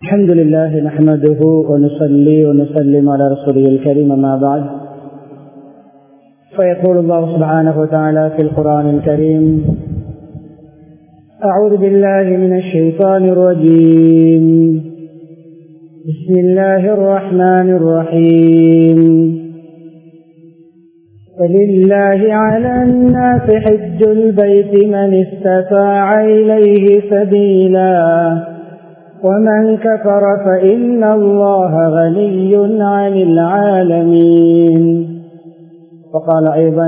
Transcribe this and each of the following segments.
الحمد لله نحمده ونصلي ونسلم على رسوله الكريم ما بعد فيقول الله سبحانه وتعالى في القرآن الكريم أعوذ بالله من الشيطان الرجيم بسم الله الرحمن الرحيم ولله على الناس حج البيت من استطاع إليه سبيلا ومن كفر فإن الله غني عن العالمين وقال أيضا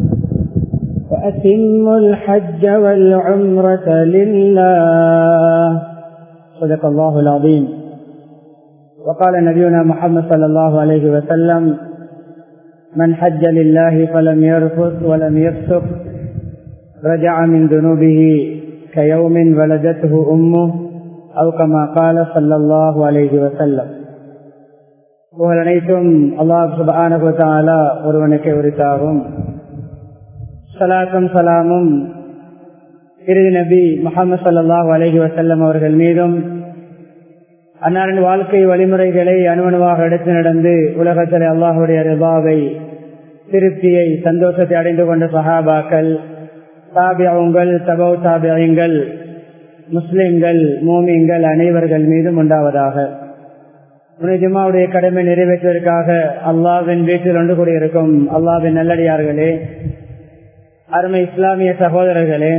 وأتموا الحج والعمرة لله صدق الله العظيم وقال نبينا محمد صلى الله عليه وسلم من حج لله فلم يرفث ولم يفسق رجع من ذنوبه كيوم ولدته أمه أو كما قال صلى الله عليه وسلم புகழ் அனைத்தும் அல்லாஹ் சுபானுவத்தாலா ஒருவனுக்கு உரித்தாகும் சலாத்தும் சலாமும் இறுதி நபி முகமது சல்லாஹூ அலஹி வசல்லம் அவர்கள் மீதும் அன்னாரின் வாழ்க்கை வழிமுறைகளை அணுவணுவாக எடுத்து நடந்து உலகத்தில் அல்லாஹுடைய ரிபாவை திருப்தியை சந்தோஷத்தை அடைந்து கொண்ட சஹாபாக்கள் தாபியங்கள் தபௌ தாபியங்கள் முஸ்லிம்கள் மோமியங்கள் அனைவர்கள் மீதும் உண்டாவதாக ஜுமாவுடைய கடமை நிறைவேற்றுவதற்காக அல்லாவின் வீட்டில் ஒன்று கூடியிருக்கும் அல்லாவின் நல்லடியார்களே அருமை இஸ்லாமிய சகோதரர்களே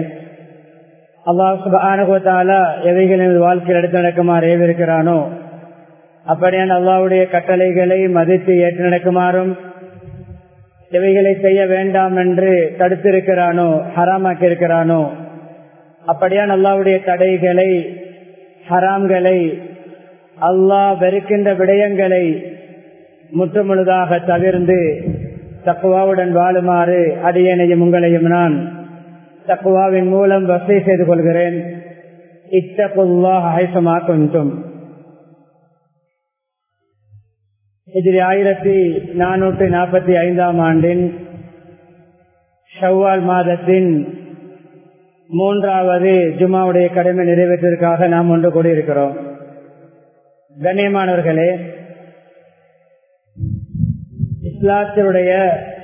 அல்லாஹால எவைகளின் வாழ்க்கையில் எடுத்து நடக்குமாறு ஏவிருக்கிறானோ அப்படியான அல்லாவுடைய கட்டளைகளை மதித்து ஏற்று நடக்குமாறும் எவைகளை செய்ய வேண்டாம் என்று தடுத்திருக்கிறானோ ஹராமாக்கி இருக்கிறானோ அப்படியான் அல்லாவுடைய தடைகளை ஹராம்களை அல்லாஹ் வெறுக்கின்ற விடயங்களை முற்றுமுழுதாக தவிர்ந்து தக்குவாவுடன் வாழுமாறு அடியனையும் உங்களையும் நான் தக்குவாவின் மூலம் வசதி செய்து கொள்கிறேன் இத்தகுல்லாஹமாக்கும் இதில் ஆயிரத்தி நானூற்றி நாற்பத்தி ஐந்தாம் ஆண்டின் ஷவ்வால் மாதத்தின் மூன்றாவது ஜுமாவுடைய கடமை நிறைவேற்றுவதற்காக நாம் ஒன்று கூடியிருக்கிறோம் கண்ணியமானவர்களே இஸ்லாத்தினுடைய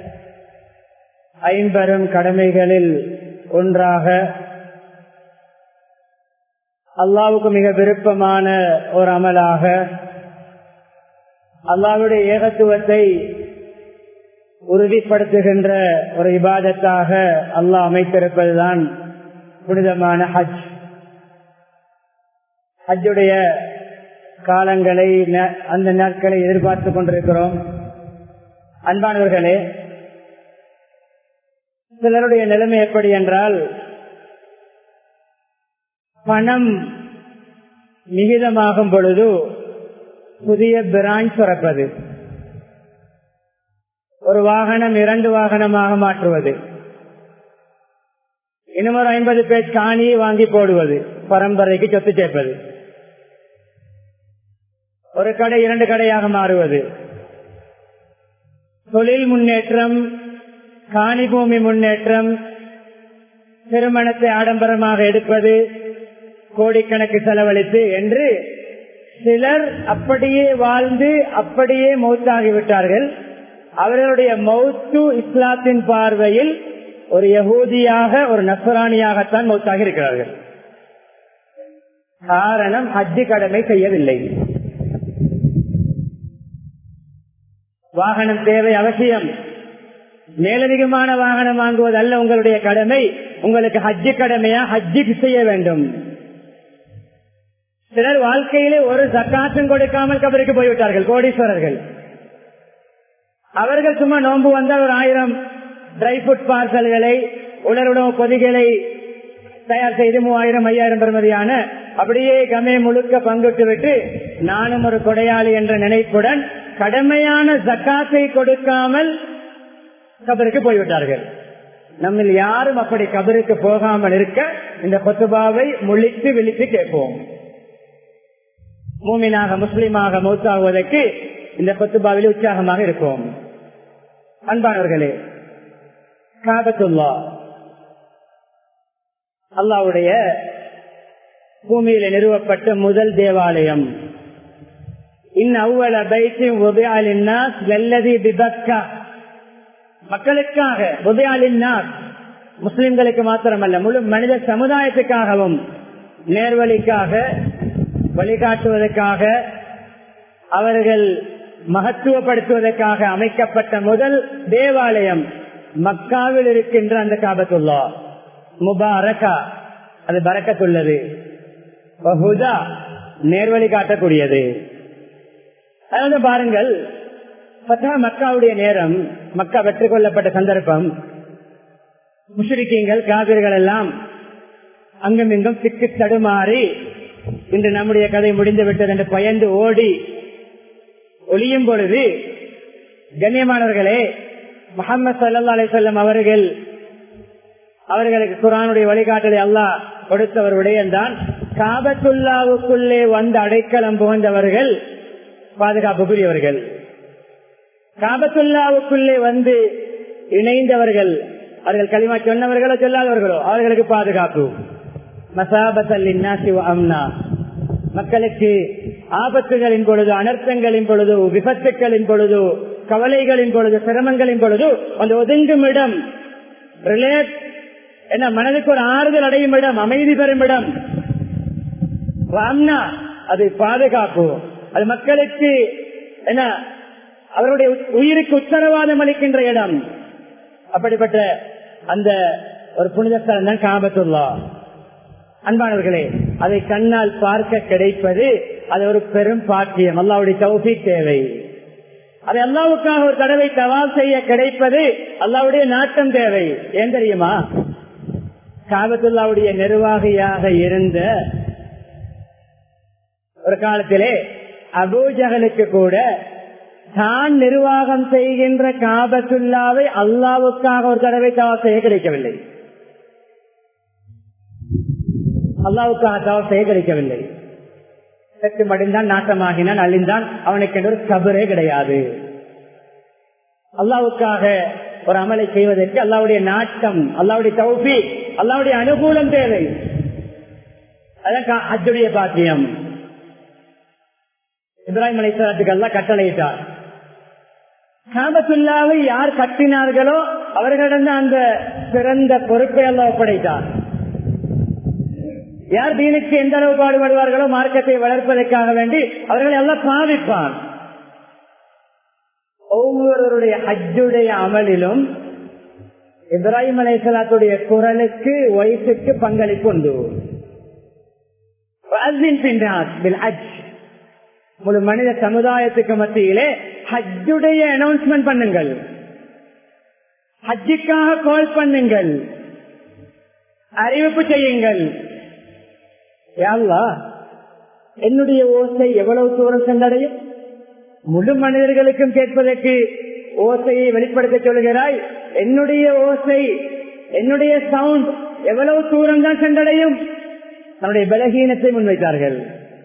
ஐம்பெரும் கடமைகளில் ஒன்றாக அல்லாவுக்கு மிக விருப்பமான ஒரு அமலாக அல்லாவுடைய ஏகத்துவத்தை உறுதிப்படுத்துகின்ற ஒரு இபாதத்தாக அல்லாஹ் அமைத்திருப்பதுதான் புனிதமான ஹஜ் ஹஜ்ஜுடைய காலங்களை அந்த நாட்களை எதிர்பார்த்து கொண்டிருக்கிறோம் அன்பானவர்களே சிலருடைய நிலைமை எப்படி என்றால் பணம் மிகிதமாகும் பொழுது புதிய பிரான்ச் சுரப்பது ஒரு வாகனம் இரண்டு வாகனமாக மாற்றுவது இன்னும் ஒரு ஐம்பது பேர் காணியை வாங்கி போடுவது பரம்பரைக்கு சொத்து சேர்ப்பது ஒரு கடை இரண்டு கடையாக மாறுவது தொழில் முன்னேற்றம் காணி பூமி முன்னேற்றம் திருமணத்தை ஆடம்பரமாக எடுப்பது கோடிக்கணக்கு செலவழித்து என்று சிலர் அப்படியே வாழ்ந்து அப்படியே மௌத்தாகிவிட்டார்கள் அவர்களுடைய மௌத்து இஸ்லாத்தின் பார்வையில் ஒரு யகூதியாக ஒரு நசராணியாகத்தான் மௌத்தாக இருக்கிறார்கள் காரணம் ஹஜ்ஜு கடமை செய்யவில்லை வாகனம் தேவை அவசியம் மேலதிகமான வாகனம் வாங்குவது அல்ல உங்களுடைய கடமை உங்களுக்கு ஹஜ்ஜு கடமையா ஹஜ்ஜுக்கு செய்ய வேண்டும் சிலர் வாழ்க்கையிலே ஒரு சக்காத்தும் கொடுக்காமல் கபருக்கு போய்விட்டார்கள் கோடீஸ்வரர்கள் அவர்கள் சும்மா நோன்பு வந்தால் ஒரு ஆயிரம் ட்ரை ஃபுட் பார்சல்களை உணர்வுணவு பொதிகளை தயார் செய்து மூவாயிரம் ஐயாயிரம் பெறுமதியான அப்படியே கமே முழுக்க பங்கிட்டு விட்டு நானும் ஒரு கொடையாளி என்ற நினைப்புடன் கடமையான ஜக்காத்தை கொடுக்காமல் கபருக்கு போய்விட்டார்கள் நம்மில் யாரும் அப்படி கபருக்கு போகாமல் இருக்க இந்த கொத்துபாவை முழித்து விழித்து கேட்போம் மூமினாக முஸ்லீமாக மௌத்தாகுவதற்கு இந்த கொத்துபாவில் உற்சாகமாக இருப்போம் அன்பானவர்களே காபத்துல்லா அல்லாவுடைய பூமியில நிறுவப்பட்ட முதல் தேவாலயம் இன் அவ்வள பைத்தின் உதயாலின்னா வெல்லதி பிபக்கா மக்களுக்காக உதயாலின்னா முஸ்லிம்களுக்கு மாத்திரமல்ல முழு மனித சமுதாயத்துக்காகவும் நேர்வழிக்காக வழிகாட்டுவதற்காக அவர்கள் மகத்துவப்படுத்துவதற்காக அமைக்கப்பட்ட முதல் தேவாலயம் மக்காவில் இருக்கின்ற அந்த காபத்துல்லா முபாரகா அது பறக்கத்துள்ளது நேர்வழி காட்டக்கூடியது அதாவது பாருங்கள் பத்தா மக்காவுடைய நேரம் மக்கா வெற்றி கொள்ளப்பட்ட சந்தர்ப்பம் முஷரிக்கீங்கள் காவிர்கள் எல்லாம் அங்கும் இங்கும் திக்கு தடுமாறி இன்று நம்முடைய கதை முடிந்து விட்டது என்று பயந்து ஓடி ஒளியும் பொழுது கண்ணியமானவர்களே முகமது சல்லா அலிசல்லம் அவர்கள் அவர்களுக்கு குரானுடைய வழிகாட்டலை அல்லாஹ் கொடுத்தவர் விடயம்தான் காபத்துல்லாவுக்குள்ளே வந்து அடைக்கலம் புகழ்ந்தவர்கள் பாதுகாப்புக்குரியவர்கள் காபத்துல்லாவுக்குள்ளே வந்து இணைந்தவர்கள் அவர்கள் களிமா சொன்னவர்களோ சொல்லாதவர்களோ அவர்களுக்கு பாதுகாப்பு அம்னா மக்களுக்கு ஆபத்துகளின் பொழுது அனர்த்தங்களின் பொழுது விபத்துக்களின் பொழுது கவலைகளின் பொழுது சிரமங்களின் பொழுது அந்த ஒதுங்கும் இடம் ரிலேட் என்ன மனதுக்கு ஒரு ஆறுதல் அடையும் இடம் அமைதி பெறும் இடம் அம்னா அது பாதுகாப்பு அது மக்களுக்கு என்ன அவருடைய உயிருக்கு உத்தரவாதம் அளிக்கின்ற இடம் அப்படிப்பட்ட அந்த ஒரு புனித ஸ்தலம் தான் காபத்துல்லா அன்பானவர்களே அதை கண்ணால் பார்க்க கிடைப்பது அது ஒரு பெரும் பாக்கியம் அல்லாவுடைய தௌஃபி தேவை அதை அல்லாவுக்காக ஒரு தடவை தவால் செய்ய கிடைப்பது அல்லாவுடைய நாட்டம் தேவை ஏன் தெரியுமா காபத்துல்லாவுடைய நிர்வாகியாக இருந்த ஒரு காலத்திலே அபூஜகலுக்கு கூட தான் நிர்வாகம் செய்கின்ற காபத்துல்லாவை அல்லாவுக்காக ஒரு தடவை தவா செய்ய கிடைக்கவில்லை அல்லாவுக்காக தவா செய்ய கிடைக்கவில்லை செத்து மடிந்தான் நாட்டமாகினான் அழிந்தான் அவனுக்கு ஒரு கபரே கிடையாது அல்லாவுக்காக ஒரு அமலை செய்வதற்கு அல்லாவுடைய நாட்டம் அல்லாவுடைய தௌபி அல்லாவுடைய அனுகூலம் தேவை அதான் அஜுடைய பாக்கியம் இப்ராஹிம் அலிஸ்லாத்துக்கு எல்லாம் கட்டளையிட்டார் காபத்துல்லாவை யார் கட்டினார்களோ அவர்களிடம் அந்த சிறந்த பொறுப்பை எல்லாம் ஒப்படைத்தார் யார் தீனுக்கு எந்த அளவு பாடுபடுவார்களோ மார்க்கத்தை வளர்ப்பதற்காக வேண்டி அவர்களை எல்லாம் பாவிப்பார் ஒவ்வொருவருடைய ஹஜ்ஜுடைய அமலிலும் இப்ராஹிம் அலைசலாத்துடைய குரலுக்கு வயசுக்கு பங்களிப்பு உண்டு முழு மனித சமுதாயத்துக்கு மத்தியிலே ஹஜ்ஜுடைய அனௌன்ஸ்மெண்ட் பண்ணுங்கள் ஹஜ்ஜுக்காக கால் பண்ணுங்கள் அறிவிப்பு செய்யுங்கள் யாழ்லா என்னுடைய ஓசை எவ்வளவு தூரம் சென்றடையும் முழு மனிதர்களுக்கும் கேட்பதற்கு ஓசையை வெளிப்படுத்த சொல்கிறாய் என்னுடைய ஓசை என்னுடைய சவுண்ட் எவ்வளவு தூரம் தான் சென்றடையும் தன்னுடைய பலகீனத்தை முன்வைத்தார்கள்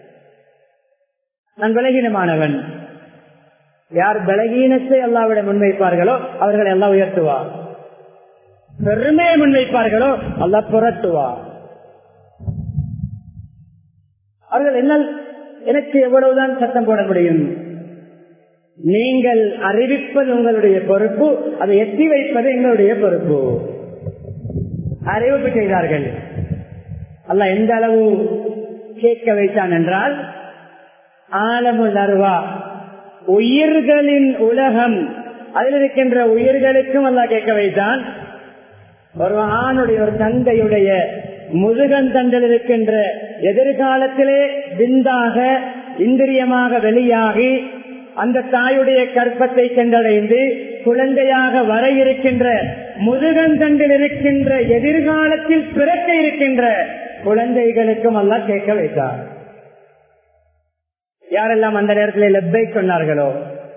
நான் பலகீனமானவன் யார் பலகீனத்தை அல்லாவிட முன்வைப்பார்களோ அவர்களை எல்லாம் உயர்த்துவார் பெருமையை முன்வைப்பார்களோ அல்லா புரட்டுவார் அவர்கள் என்ன எனக்கு எவ்வளவுதான் சத்தம் போட முடியும் நீங்கள் அறிவிப்பது உங்களுடைய பொறுப்பு அதை எத்தி வைப்பது எங்களுடைய பொறுப்பு அறிவிப்பு செய்தார்கள் அல்ல எந்த அளவு கேட்க வைத்தான் என்றால் ஆலமுல் அருவா உயிர்களின் உலகம் அதில் இருக்கின்ற உயிர்களுக்கும் அல்ல கேட்க வைத்தான் ஒரு ஆணுடைய ஒரு தந்தையுடைய முதுகன் தண்டில் இருக்கின்ற எதிர்காலத்திலே விந்தாக இந்திரியமாக வெளியாகி அந்த தாயுடைய கற்பத்தை சென்றடைந்து குழந்தையாக வர இருக்கின்ற முதுகந்தண்டில் இருக்கின்ற எதிர்காலத்தில் பிறக்க இருக்கின்ற குழந்தைகளுக்கும் அல்ல கேட்க வைத்தார் யாரெல்லாம் அந்த நேரத்தில் லெப்பை சொன்னார்களோ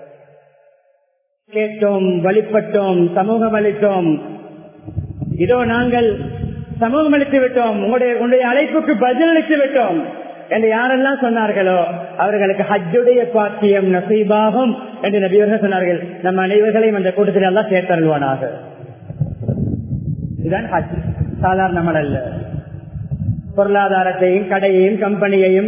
கேட்டோம் வழிபட்டோம் சமூகம் அளித்தோம் இதோ நாங்கள் சமூகம் அளித்து விட்டோம் உங்களுடைய உங்களுடைய அழைப்புக்கு பதில் அளித்து விட்டோம் என்று யாரெல்லாம் சொன்னார்களோ அவர்களுக்கு ஹஜ்ஜுடைய பாக்கியம் நசீபாகும் என்று நபியர்கள் சொன்னார்கள் நம் அனைவர்களையும் அந்த கூட்டத்தில் எல்லாம் சேர்த்தருள்வானாக இதுதான் ஹஜ் சாதாரண அல்ல பொருளாதாரத்தையும் கடையையும் கம்பெனியையும்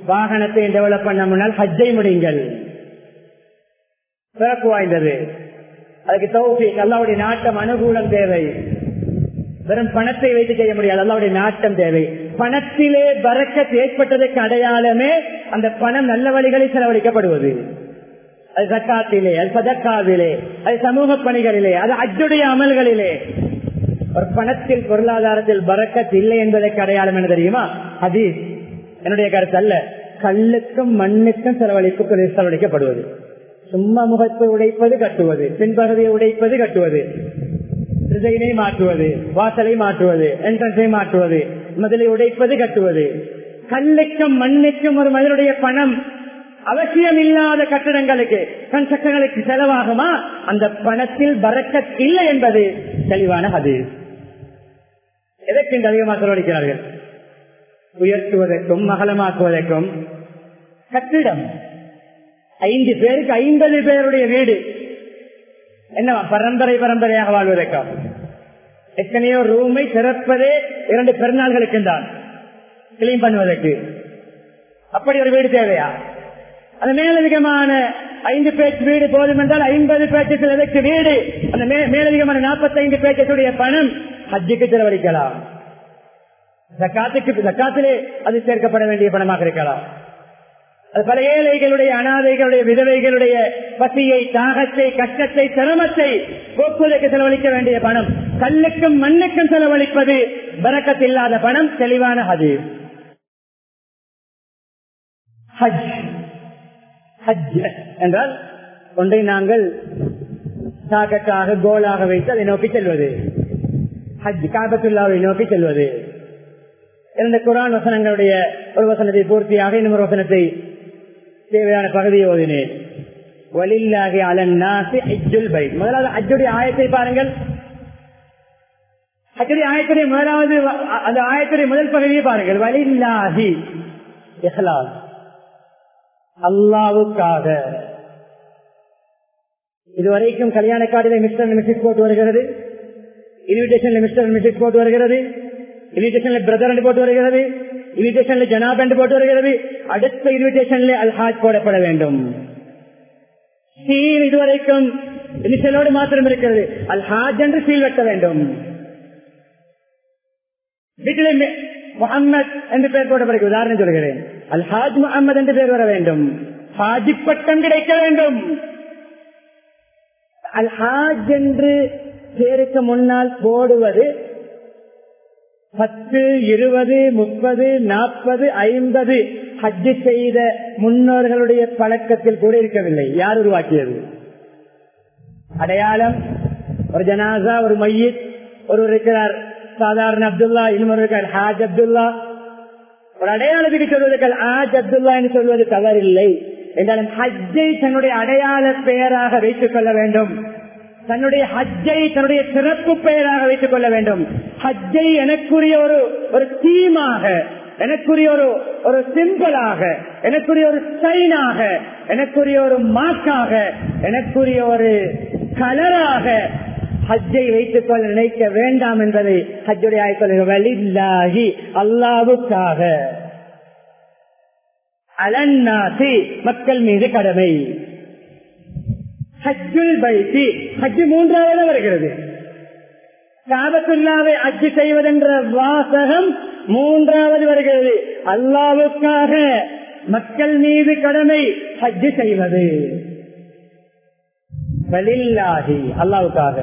வாகனத்தை டெவலப் பண்ண முன்னால் ஹஜ்ஜை முடியுங்கள் சிறப்பு வாய்ந்தது அதுக்கு தௌஃபி அல்லாவுடைய நாட்டம் அனுகூலம் தேவை வெறும் பணத்தை வைத்து செய்ய முடியாது அல்லாவுடைய நாட்டம் தேவை பணத்திலே பறக்கத் ஏற்பட்டதற்கு அடையாளமே அந்த பணம் நல்ல வழிகளில் செலவழிக்கப்படுவது அது சக்காத்திலே அது சதக்காவிலே அது சமூக பணிகளிலே அது அஜுடைய அமல்களிலே ஒரு பணத்தில் பொருளாதாரத்தில் பறக்கத் இல்லை என்பதற்கு அடையாளம் என்ன தெரியுமா அது என்னுடைய கருத்து அல்ல கல்லுக்கும் மண்ணுக்கும் செலவழிப்பு செலவழிக்கப்படுவது சும்மா முகத்தை உடைப்பது கட்டுவது பின்பகுதியை உடைப்பது கட்டுவது டிசைனை மாற்றுவது வாசலை மாற்றுவது என்ட்ரன்ஸை மாற்றுவது முதலை உடைப்பது கட்டுவது கல்லுக்கும் மண்ணுக்கும் ஒரு மனிதனுடைய பணம் அவசியம் இல்லாத கட்டடங்களுக்கு கன்ஸ்ட்ரக்ஷன்களுக்கு செலவாகுமா அந்த பணத்தில் பறக்கத் இல்லை என்பது தெளிவான அது எதற்கு இந்த அதிகமாக செலவழிக்கிறார்கள் உயர்த்துவதற்கும் மகளமாக்குவதற்கும் கட்டிடம் ஐந்து பேருக்கு ஐம்பது பேருடைய வீடு என்னவா பரம்பரை பரம்பரையாக வாழ்வதற்கா எத்தனையோ ரூமை திறப்பதே இரண்டு பெருநாள்களுக்கு தான் கிளீன் பண்ணுவதற்கு அப்படி ஒரு வீடு தேவையா அந்த மேலதிகமான ஐந்து பேச்சு வீடு போதும் என்றால் ஐம்பது பேச்சுக்கு எதற்கு வீடு அந்த மேலதிகமான நாற்பத்தி ஐந்து பேச்சுடைய பணம் ஹஜ்ஜுக்கு செலவழிக்கலாம் ஜக்காத்துக்கு ஜக்காத்திலே அது சேர்க்கப்பட வேண்டிய பணமாக இருக்கலாம் அது பல ஏழைகளுடைய அனாதைகளுடைய விதவைகளுடைய பசியை தாகத்தை கஷ்டத்தை சிரமத்தை போக்குவதற்கு செலவழிக்க வேண்டிய பணம் கல்லுக்கும் மண்ணுக்கும் செலவழிப்பது பறக்கத்தில்லாத பணம் தெளிவான அது ஹஜ் ஹஜ் என்றால் ஒன்றை நாங்கள் தாக்கத்தாக கோலாக வைத்து அதை நோக்கி செல்வது ஹஜ் காபத்துல்லாவை நோக்கி செல்வது இரண்டு குரான் வசனங்களுடைய ஒரு வசனத்தை பூர்த்தியாக இன்னொரு வசனத்தை தேவையான பகுதியை ஓதினேன் வலில்லாகி அலன்னாசி அஜுல் பை முதலாவது அஜுடைய ஆயத்தை பாருங்கள் அஜுடைய ஆயத்துடைய முதலாவது அந்த ஆயத்துடைய முதல் பகுதியை பாருங்கள் வலில்லாகி இஹ்லாஸ் அல்லாவுக்காக இதுவரைக்கும் கல்யாண கார்டில் மிஸ்டர் மிஸ்ஸஸ் போட்டு வருகிறது இன்விடேஷன்ல மிஸ்டர் மிஸ்ஸஸ் போட்டு வருகிறது இன்விடேஷன்ல பிரதர் போட்டு வருகிறது இன்விடேஷன்ல ஜனாப் என்று போட்டு வருகிறது அடுத்த இன்விடேஷன்ல அல்ஹாஜ் போடப்பட வேண்டும் சீல் இதுவரைக்கும் இனிஷியலோடு மாத்திரம் இருக்கிறது அல்ஹாஜ் என்று சீல் வெட்ட வேண்டும் வீட்டிலே முகம்மது என்று பெயர் போடப்படுகிறது உதாரணம் சொல்கிறேன் அல்ஹாஜ் முகம்மது என்று பெயர் வர வேண்டும் ஹாஜி பட்டம் கிடைக்க வேண்டும் அல்ஹாஜ் என்று பேருக்கு முன்னால் போடுவது பத்து இருபது முப்பது நாற்பது ஐம்பது ஹஜ்ஜு செய்த முன்னோர்களுடைய பழக்கத்தில் கூட இருக்கவில்லை யார் உருவாக்கியது அடையாளம் ஒரு ஜனாசா ஒரு மையத் ஒரு இருக்கிறார் சாதாரண அப்துல்லா இன்னொரு இருக்கார் ஹாஜ் அப்துல்லா ஒரு அடையாளத்துக்கு சொல்வதற்கு ஆஜ் அப்துல்லா என்று சொல்வது தவறில்லை என்றாலும் ஹஜ்ஜை தன்னுடைய அடையாள பெயராக வைத்துக் கொள்ள வேண்டும் தன்னுடைய ஹஜ்ஜை தன்னுடைய சிறப்பு பெயராக வைத்துக் கொள்ள வேண்டும் ஹஜ்ஜை எனக்குரிய ஒரு ஒரு தீமாக எனக்குரிய ஒரு ஒரு சிம்பிளாக எனக்குரிய ஒரு சைனாக எனக்குரிய ஒரு மாக்காக எனக்குரிய ஒரு கலராக ஹஜ்ஜை வைத்துக் கொள்ள நினைக்க வேண்டாம் என்பதை ஹஜ்ஜுடைய ஆய்வு அல்லாவுக்காக அலன்னாசி மக்கள் மீது கடமை ஹஜ்ஜுல் பைத்தி ஹஜ்ஜு மூன்றாவது வருகிறது காபத்துல்லாவை அஜ்ஜு செய்வதென்ற வாசகம் மூன்றாவது வருகிறது அல்லாவுக்காக மக்கள் மீது கடமை ஹஜ்ஜு செய்வது வலில்லாகி அல்லாவுக்காக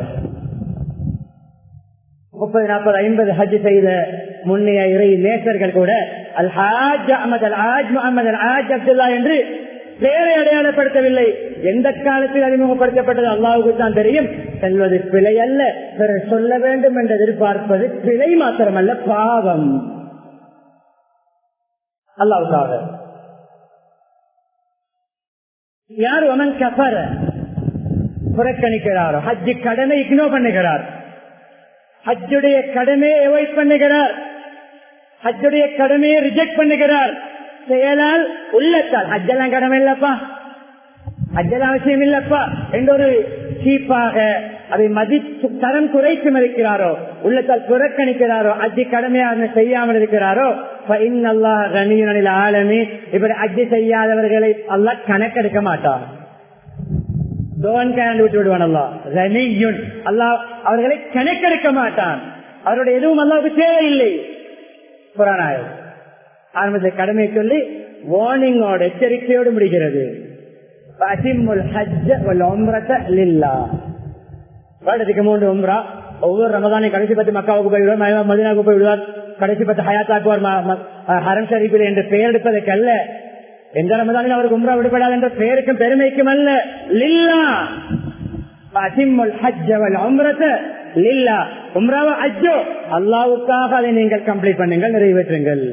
முப்பது நாற்பது ஐம்பது ஹஜ் செய்த முன்னைய இறை நேசர்கள் கூட அல் ஹாஜ் அஹமது அல் ஹாஜ் முகமது அல் ஹாஜ் அப்துல்லா என்று பேரை அடையாளப்படுத்தவில்லை எந்த காலத்தில் அறிமுகப்படுத்தப்பட்டது அல்லாவுக்கு தான் தெரியும் செல்வது பிழை அல்ல பிறர் சொல்ல வேண்டும் என்று எதிர்பார்ப்பது பிழை மாத்திரமல்ல பாவம் அல்லாவுக்காக யார் ஒமன் கபர புறக்கணிக்கிறாரோ ஹஜ்ஜு கடனை இக்னோர் பண்ணுகிறார் ஹஜ்ஜுடைய கடமையை அவாய்ட் பண்ணுகிறார் ஹஜ்ஜுடைய கடமையை ரிஜெக்ட் பண்ணுகிறார் செயலால் உள்ளத்தால் ஹஜ்ஜெல்லாம் கடமை இல்லப்பா ஹஜ்ஜெல்லாம் அவசியம் இல்லப்பா என்ற ஒரு சீப்பாக அதை மதித்து தரம் குறைத்து மதிக்கிறாரோ உள்ளத்தால் புறக்கணிக்கிறாரோ அஜி கடமையாக செய்யாமல் இருக்கிறாரோ ஆளுமே இப்படி அஜி செய்யாதவர்களை அல்ல கணக்கெடுக்க மாட்டார் விட்டு விடுவான் அல்லா ரனியுன் அல்லாஹ் அவர்களை கணக்கெடுக்க மாட்டான் அவருடைய எதுவும் அல்லாவுக்கு தேவையில்லை புறானாயம் ஆரம்பத்தில் கடமை சொல்லி வார்னிங்கோட எச்சரிக்கையோடு முடிகிறது வருடத்துக்கு மூன்று உம்ரா ஒவ்வொரு ரமதானை கடைசி பத்து மக்காவுக்கு போய்விடுவார் மதினாவுக்கு போய்விடுவார் கடைசி பத்து ஹயாத்தாக்குவார் ஹரம் ஷரீஃபில் என்று பெயர் எடுப்பதற்கு அல்ல எந்த ரமதானில் அவருக்கு உம்ரா விடுபடாது என்ற பெயருக்கும் பெருமைக்கும் அல்ல லில்லா அல்லாவுக்காக அதை நீங்கள் கம்ப்ளீட் பண்ணுங்கள் நிறைவேற்றுங்கள்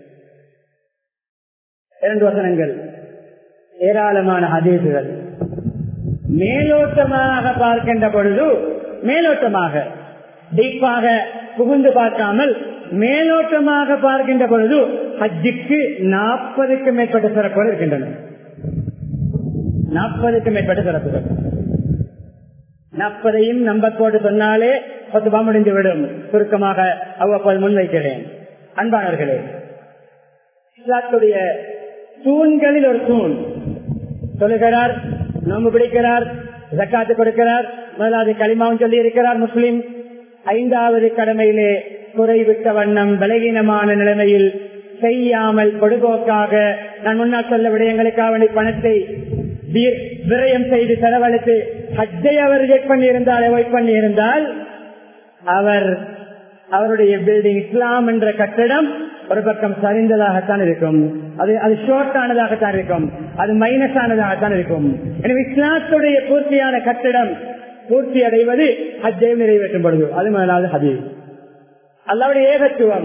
இரண்டு வசனங்கள் ஏராளமான ஹதீசுகள் மேலோட்டமாக பார்க்கின்ற பொழுது மேலோட்டமாக டீப்பாக புகுந்து பார்க்காமல் மேலோட்டமாக பார்க்கின்ற பொழுது ஹஜ்ஜுக்கு நாற்பதுக்கும் மேற்பட்ட சிறப்புகள் இருக்கின்றன நாற்பதுக்கும் மேற்பட்ட சிறப்புகள் நாற்பதையும் நம்பக்கோடு சொன்னாலே பத்துபா முடிந்துவிடும் சுருக்கமாக அவ்வப்போது முன்வைக்கிறேன் அன்பானவர்களே இஸ்லாத்துடைய தூண்களில் ஒரு தூண் சொல்லுகிறார் நோம்பு பிடிக்கிறார் ஜக்காத்து கொடுக்கிறார் முதலாவது களிமாவும் சொல்லி இருக்கிறார் முஸ்லிம் ஐந்தாவது கடமையிலே குறைவிட்ட வண்ணம் பலகீனமான நிலைமையில் செய்யாமல் கொடுபோக்காக நான் முன்னால் சொல்ல விடயங்களுக்காக வேண்டிய பணத்தை விரயம் செய்து செலவழித்து ஹஜ்ஜை அவர் ரிஜெக்ட் பண்ணி இருந்தால் அவாய்ட் பண்ணி இருந்தால் அவர் அவருடைய பில்டிங் இஸ்லாம் என்ற கட்டிடம் ஒரு பக்கம் சரிந்ததாகத்தான் இருக்கும் அது அது ஷோர்ட் ஆனதாகத்தான் இருக்கும் அது மைனஸ் ஆனதாகத்தான் இருக்கும் எனவே இஸ்லாத்துடைய பூர்த்தியான கட்டிடம் பூர்த்தி அடைவது ஹஜ்ஜையும் நிறைவேற்றும் பொழுது அது முதலாவது ஹதீஸ் அல்லாவுடைய ஏகத்துவம்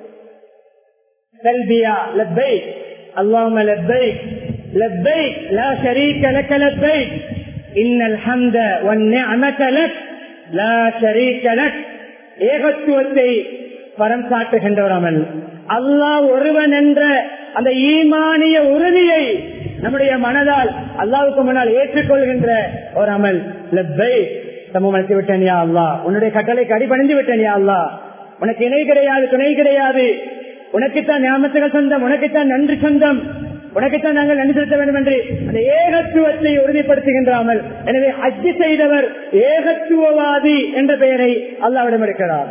تلبية لبيك اللهم لبيك لبيك لا شريك لك لبيك إن الحمد والنعمة لك لا شريك لك ஏகத்துவத்தை பரம் சாட்டுகின்ற ஒரு அமல் அல்லாஹ் ஒருவன் என்ற அந்த ஈமானிய உறுதியை நம்முடைய மனதால் அல்லாவுக்கு முன்னால் ஏற்றுக்கொள்கின்ற ஒரு அமல் லப்பை சமூகம் அளித்து விட்டேன் யா அல்லா உன்னுடைய கட்டளைக்கு அடிபணிந்து விட்டேன் யா அல்லா உனக்கு இணை கிடையாது துணை கிடையாது உனக்குத்தான் ஞாபகத்துகள் சொந்தம் உனக்குத்தான் நன்றி சொந்தம் உனக்குத்தான் நாங்கள் நன்றி செலுத்த வேண்டும் என்று அந்த ஏகத்துவத்தை உறுதிப்படுத்துகின்றாமல் எனவே அஜி செய்தவர் ஏகத்துவவாதி என்ற பெயரை அல்லாவிடம் எடுக்கிறார்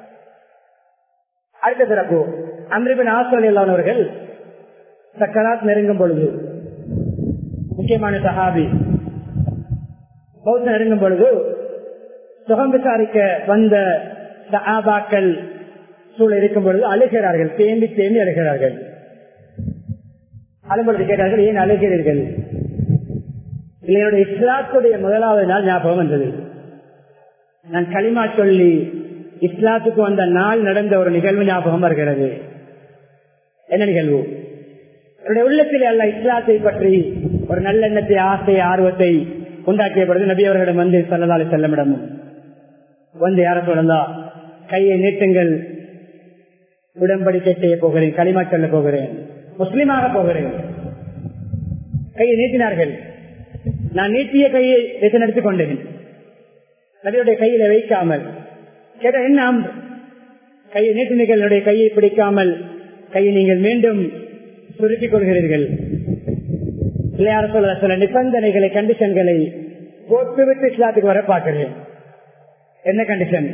அடுத்த சிறப்பு அன்றிபின் ஆஸ்திரேலியா அவர்கள் சக்கராத் நெருங்கும் பொழுது முக்கியமான சஹாபி பௌத்த நெருங்கும் பொழுது சுகம் விசாரிக்க வந்த சஹாபாக்கள் சூழல் இருக்கும் பொழுது அழுகிறார்கள் தேம்பி தேம்பி அழுகிறார்கள் அலும்பொழுது கேட்டார்கள் ஏன் அழுகிறீர்கள் என்னுடைய இஸ்லாத்துடைய முதலாவது நாள் ஞாபகம் வந்தது நான் களிமா சொல்லி இஸ்லாத்துக்கு வந்த நாள் நடந்த ஒரு நிகழ்வு ஞாபகம் வருகிறது என்ன நிகழ்வு என்னுடைய உள்ளத்தில் அல்ல இஸ்லாத்தை பற்றி ஒரு நல்லெண்ணத்தை ஆசை ஆர்வத்தை உண்டாக்கிய பொழுது நபி அவர்களிடம் வந்து சொல்லலாலே செல்லமிடம் வந்து யார சொல்லலாம் கையை நீட்டுங்கள் உடன்படிக்கை செய்ய போகிறேன் களிமா சொல்ல போகிறேன் முஸ்லீமாக போகிறேன் கையை நீட்டினார்கள் நான் நீட்டிய கையை எடுத்துக் கொண்டேன் நபியுடைய கையில வைக்காமல் கேட்ட என்ன கையை நீட்டினீர்களுடைய கையை பிடிக்காமல் கையை நீங்கள் மீண்டும் சுருக்கிக் கொள்கிறீர்கள் பிள்ளையார் சொல்ல சில நிபந்தனைகளை கண்டிஷன்களை போட்டுவிட்டு இஸ்லாத்துக்கு வர பார்க்கிறேன் என்ன கண்டிஷன்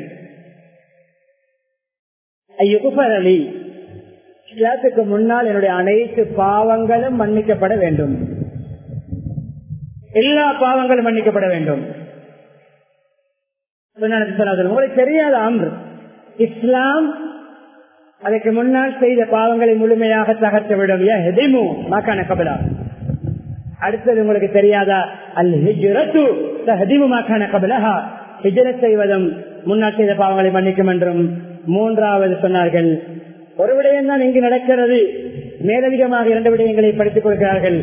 ஐயுகுபரலி இஸ்லாத்துக்கு முன்னால் என்னுடைய அனைத்து பாவங்களும் மன்னிக்கப்பட வேண்டும் எல்லா பாவங்களும் மன்னிக்கப்பட வேண்டும் உங்களுக்கு தெரியாத அம்ரு இஸ்லாம் அதுக்கு முன்னால் செய்த பாவங்களை முழுமையாக தகர்த்துவிடும் எதிமு மாக்கான கபலா அடுத்தது உங்களுக்கு தெரியாதா அல் ஹிஜ்ரத்து தஹதிமு மாக்கான கபலஹா ஹிஜ்ரத் செய்வதும் முன்னால் செய்த பாவங்களை மன்னிக்கும் என்றும் மூன்றாவது சொன்னார்கள் ஒரு விடயம் தான் இங்கு நடக்கிறது மேலதிகமாக இரண்டு விடயங்களை படித்துக் கொள்கிறார்கள்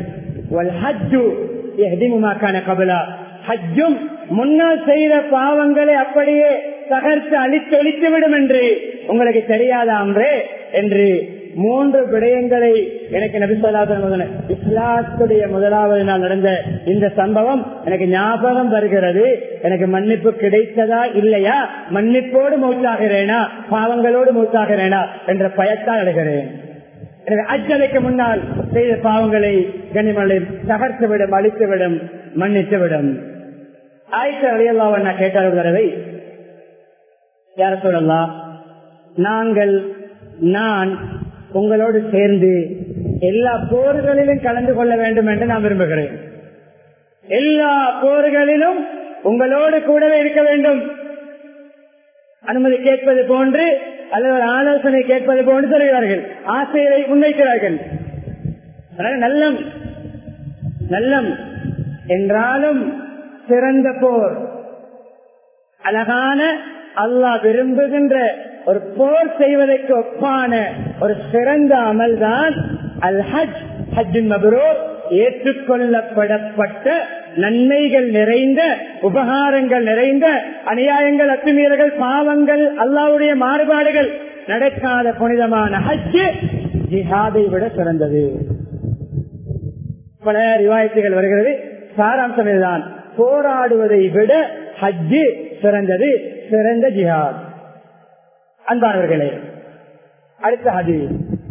கபலா ஹஜ்ஜும் முன்னால் செய்த பாவங்களை அப்படியே தகர்த்து அழித்து ஒழித்து விடும் என்று உங்களுக்கு தெரியாதாம்ரே என்று மூன்று விடயங்களை எனக்கு நபிசல்லாசன் இஸ்லாத்துடைய முதலாவது நாள் நடந்த இந்த சம்பவம் எனக்கு ஞாபகம் வருகிறது எனக்கு மன்னிப்பு கிடைத்ததா இல்லையா மன்னிப்போடு மூச்சாகிறேனா பாவங்களோடு மூச்சாகிறேனா என்ற பயத்தால் அடைகிறேன் எனவே அச்சலைக்கு முன்னால் செய்த பாவங்களை கனிமலை தகர்த்துவிடும் அழித்துவிடும் மன்னித்துவிடும் ஆயிஷா அலியல்லாவன் நான் கேட்டார் ஒரு தடவை யார சொல்லலாம் நாங்கள் நான் உங்களோடு சேர்ந்து எல்லா போர்களிலும் கலந்து கொள்ள வேண்டும் என்று நான் விரும்புகிறேன் எல்லா போர்களிலும் உங்களோடு கூடவே இருக்க வேண்டும் அனுமதி கேட்பது போன்று அல்லது ஒரு ஆலோசனை கேட்பது போன்று சொல்கிறார்கள் ஆசையை முன்வைக்கிறார்கள் நல்லம் நல்லம் என்றாலும் சிறந்த போர் அழகான அல்லாஹ் விரும்புகின்ற ஒரு போர் செய்வதற்கு ஒப்பான ஒரு சிறந்த அமல் தான் அல் ஹஜ் ஹஜ்ஜின் மபுரோர் ஏற்றுக்கொள்ளப்படப்பட்ட நன்மைகள் நிறைந்த உபகாரங்கள் நிறைந்த அநியாயங்கள் அத்துமீறல்கள் பாவங்கள் அல்லாவுடைய மாறுபாடுகள் நடக்காத புனிதமான ஹஜ் ஜிஹாதை விட சிறந்தது பல ரிவாயத்துகள் வருகிறது சாராம்சம் இதுதான் போராடுவதை விட ஹஜ்ஜு சிறந்தது சிறந்த ஜிஹாத் அன்பானவர்களே அடுத்த ஹதீஸ்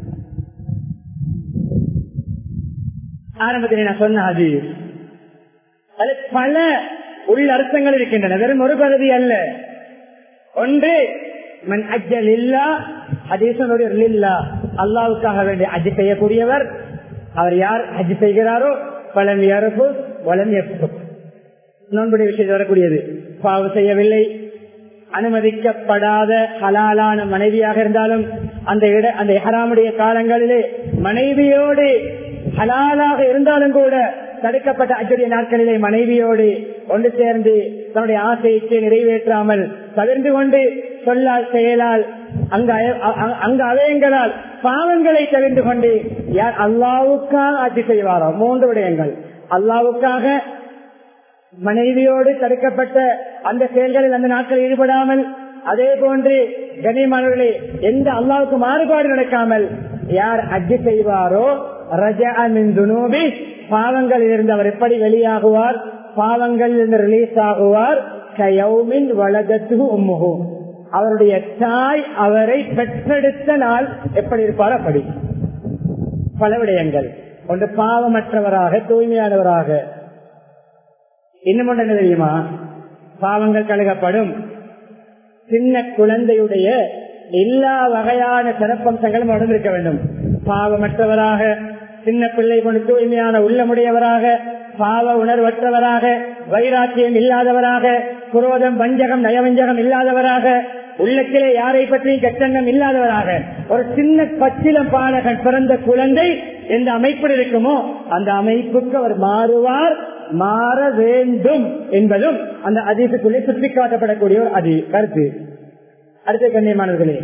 ஆரம்பத்தில் நான் சொன்ன ஹதீஸ் அது பல உள்ள அர்த்தங்கள் இருக்கின்றன வெறும் ஒரு பகுதி அல்ல ஒன்று மன் அஜல் இல்லா ஹதீசனுடைய இல்லா அல்லாவுக்காக வேண்டிய அஜி செய்யக்கூடியவர் அவர் யார் ஹஜ் செய்கிறாரோ பலம் எறுப்பு வளம் எப்பு நோன்புடைய விஷயத்தில் வரக்கூடியது பாவு செய்யவில்லை அனுமதிக்கப்படாத ஹலாலான மனைவியாக இருந்தாலும் அந்த இட அந்த ஹராமுடைய காலங்களிலே மனைவியோடு ஹலாலாக இருந்தாலும் கூட தடுக்கப்பட்ட அச்சுடைய நாட்களிலே மனைவியோடு ஒன்று சேர்ந்து தன்னுடைய ஆசையை நிறைவேற்றாமல் தவிர்ந்து கொண்டு சொல்லால் செயலால் அங்க அங்க அவயங்களால் பாவங்களை தவிர்த்து கொண்டு யார் அல்லாவுக்காக ஆட்சி செய்வாரோ மூன்று விடயங்கள் அல்லாவுக்காக மனைவியோடு தடுக்கப்பட்ட அந்த செயல்களில் அந்த நாட்கள் ஈடுபடாமல் அதே போன்று கனிமானவர்களே எந்த அல்லாவுக்கு மாறுபாடு நடக்காமல் யார் அஜி செய்வாரோ ரஜி பாவங்களில் இருந்து அவர் எப்படி வெளியாகுவார் பாவங்களில் இருந்து ரிலீஸ் ஆகுவார் கயௌமின் வலகத்து உம்முகு அவருடைய தாய் அவரை பெற்றெடுத்த நாள் எப்படி இருப்பார் அப்படி பல விடயங்கள் ஒன்று பாவமற்றவராக தூய்மையானவராக இன்னும் ஒன்று என்ன தெரியுமா பாவங்கள் கழுகப்படும் சின்ன குழந்தையுடைய எல்லா வகையான சிறப்பம்சங்களும் உடம்பிருக்க வேண்டும் பாவமற்றவராக சின்ன பிள்ளை கொண்டு தூய்மையான உள்ளமுடையவராக பாவ உணர்வற்றவராக வைராக்கியம் இல்லாதவராக குரோதம் வஞ்சகம் நயவஞ்சகம் இல்லாதவராக உள்ளத்திலே யாரை பற்றியும் கெட்டெண்ணம் இல்லாதவராக ஒரு சின்ன பச்சிலம் பாலகன் பிறந்த குழந்தை எந்த அமைப்பில் இருக்குமோ அந்த அமைப்புக்கு அவர் மாறுவார் மாற வேண்டும் என்பதும் அந்த அதிகத்துக்குள்ளே சுட்டிக்காட்டப்படக்கூடிய ஒரு அதி கருத்து அடுத்த கண்ணியமானவர்களே